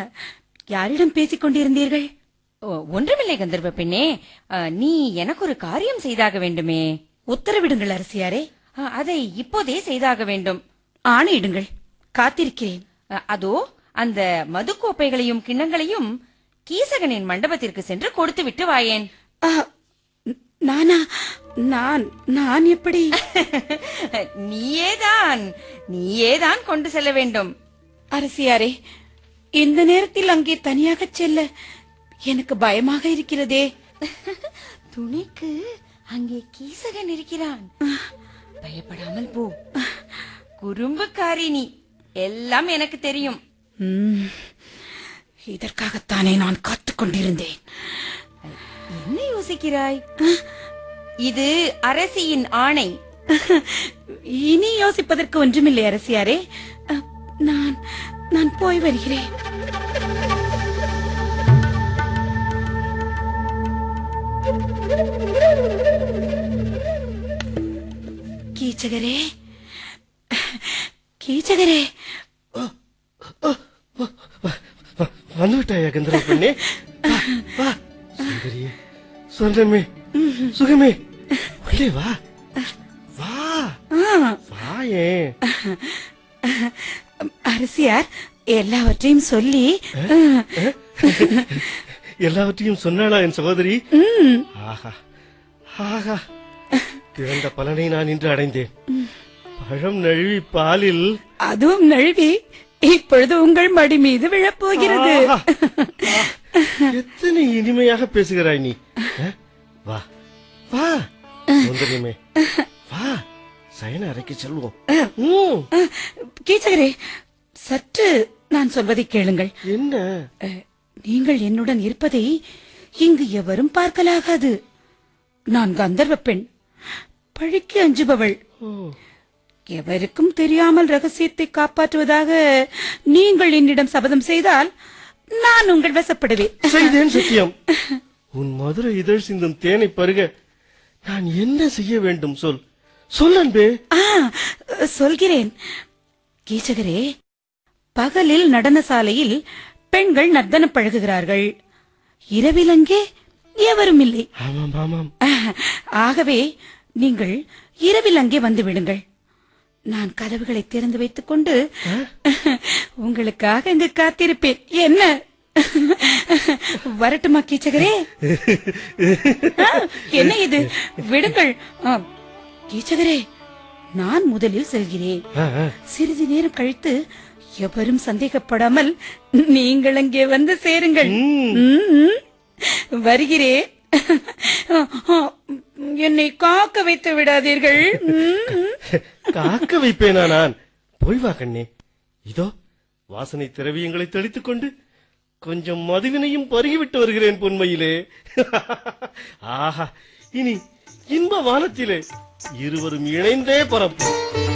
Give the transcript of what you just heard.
யாரிடம் பேசிக் கொண்டிருந்தீர்கள் ஓ, ஒன்றுமில்லை கந்தர்வ பெண்ணே அ, நீ எனக்கு ஒரு காரியம் செய்தாக வேண்டுமே உத்தரவிடுங்கள் அரசியாரே அ, அதை இப்போதே செய்தாக வேண்டும் ஆணையிடுங்கள் காத்திருக்கிறேன் அ, அதோ அந்த மதுக்கோப்பைகளையும் கிண்ணங்களையும் கீசகனின் மண்டபத்திற்கு சென்று கொடுத்து விட்டு வாயேன் ஆ, ந- நானா நான் நான் எப்படி நீயேதான் நீயேதான் கொண்டு செல்ல வேண்டும் அரசியாரே இந்த நேரத்தில் அங்கே தனியாக செல்ல எனக்கு பயமாக இருக்கிறதே துணிக்கு அங்கே கீசகன் இருக்கிறான் பயப்படாமல் போ குறும்புக்காரி நீ எல்லாம் எனக்கு தெரியும் ம், இதற்காகத்தானே நான் காத்துக் கொண்டிருந்தேன் என்ன யோசிக்கிறாய் இது அரசியின் ஆணை இனி யோசிப்பதற்கு ஒன்றுமில்லை அரசியாரே அ, நான் நான் போய் வருகிறேன் கீச்சகரே கீச்சகரே வந்து விட்டாயா கந்தர்வ பெண்ணே வா, வா சுந்தரியே சொர்ணமே சுகமே உள்ளே வா வா ஆ, வாயே அரசியார் எல்லாவற்றையும் சொல்லி அ, எல்லாவற்றையும் சொன்னாளா என் சகோதரி ம், ஆஹா ஆஹா திறந்த பலனை நான் இன்று அடைந்தேன் பழம் நழுவி பாலில் அதுவும் நழுவி இப்பொழுது உங்கள் மடி மீது விழப்போகிறது ஆஹா. எத்தனை இனிமையாக பேசுகிறாய் நீ அஹ்? வா வா சுந்தரியமே வா சயன அறைக்கு செல்வோம் ம், கீச்சகரே சற்று நான் சொல்வதை கேளுங்கள் என்ன அ, நீங்கள் என்னுடன் இருப்பதை இங்கு எவரும் பார்க்கலாகாது நான் கந்தர்வ பெண் பழிக்கு அஞ்சுபவள் ஓ, எவருக்கும் தெரியாமல் ரகசியத்தை காப்பாற்றுவதாக நீங்கள் என்னிடம் சபதம் செய்தால் நான் உங்கள் வசப்படுவேன் செய்தேன் சத்தியம் உன் மதுரை இதழ் சிந்தும் தேனை பருக நான் என்ன செய்ய வேண்டும் சொல் சொல் அன்பே ஆ சொல்கிறேன் கீச்சகரே பகலில் நடனசாலையில் பெண்கள் நர்த்தனம் பழகுகிறார்கள் இரவில் அங்கே எவரும் இல்லை ஆமாம் ஆமாம் ஆகவே நீங்கள் இரவில் அங்கே வந்து விடுங்கள் நான் கதவுகளை திறந்து வைத்துக் கொண்டு உங்களுக்காக இங்கு காத்திருப்பேன் என்ன வரட்டுமா கீச்சகரே ஆ, என்ன இது விடுங்கள் ஆ, கீச்சகரே நான் முதலில் செல்கிறேன் ஆ, ஆ. சிறிது நேரம் கழித்து எவரும் சந்தேகப்படாமல் நீங்கள் அங்கே வந்து சேருங்கள் ம். ம், வருகிறேன் என்னை காக்க வைத்து விடாதீர்கள் ம். காக்க வைப்பேனா நான் போய் வா கண்ணே இதோ வாசனை திரவியங்களை தெளித்துக் கொண்டு கொஞ்சம் மதுவினையும் பருகிவிட்டு வருகிறேன் பொன்மையிலே ஆஹா இனி இன்ப வானத்திலே இருவரும் இணைந்தே பரப்போம்